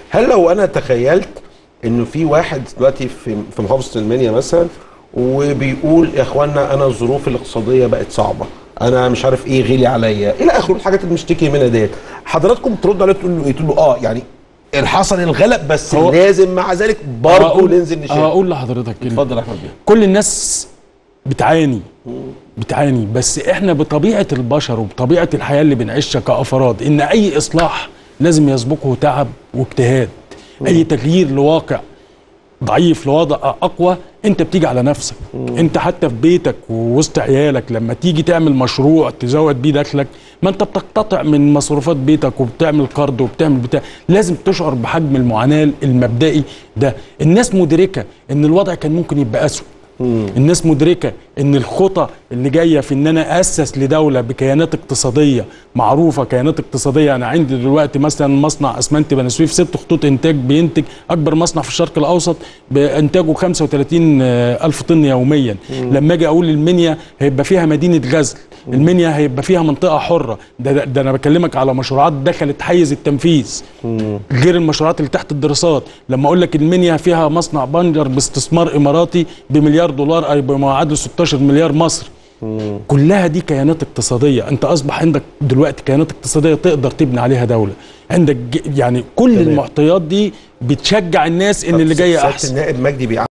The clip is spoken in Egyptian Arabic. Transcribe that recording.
هل لو انا تخيلت انه في واحد دلوقتي في في محافظه المنيا مثلا وبيقول يا اخوانا انا الظروف الاقتصاديه بقت صعبه انا مش عارف ايه غلي عليا الى اخره الحاجات اللي بنشتكي منها ديت حضراتكم ترد عليه تقول له ايه تقول له اه يعني حصل الغلق بس هو- لازم مع ذلك برضه هقول- ننزل نشيل هقول لحضرتك كلمة. اتفضل يا احمد بيه كل الناس بتعاني بتعاني بس احنا بطبيعه البشر وبطبيعه الحياه اللي بنعيشها كافراد ان اي اصلاح لازم يسبقه تعب واجتهاد اي تغيير لواقع ضعيف لوضع اقوى انت بتيجي على نفسك انت حتى في بيتك ووسط عيالك لما تيجي تعمل مشروع تزود بيه دخلك ما انت بتقتطع من مصروفات بيتك وبتعمل قرض وبتعمل بتاع لازم تشعر بحجم المعاناه المبدئي ده الناس مدركه ان الوضع كان ممكن يبقى اسوء الناس مدركه ان الخطى اللي جايه في ان انا اسس لدوله بكيانات اقتصاديه معروفه كيانات اقتصاديه انا عندي دلوقتي مثلا مصنع اسمنت بني سويف ست خطوط انتاج بينتج اكبر مصنع في الشرق الاوسط بانتاجه 35 الف طن يوميا لما اجي اقول المنيا هيبقى فيها مدينه غزل المنيا هيبقى فيها منطقه حره ده, ده, ده انا بكلمك على مشروعات دخلت حيز التنفيذ غير المشروعات اللي تحت الدراسات لما اقول لك المنيا فيها مصنع بنجر باستثمار اماراتي بمليار دولار اي بما يعادل 16 مليار مصري كلها دي كيانات اقتصاديه انت اصبح عندك دلوقتي كيانات اقتصاديه تقدر تبني عليها دوله عندك ج- يعني كل تمام. المعطيات دي بتشجع الناس ان اللي جاي سيادة احسن النائب مجدي بيع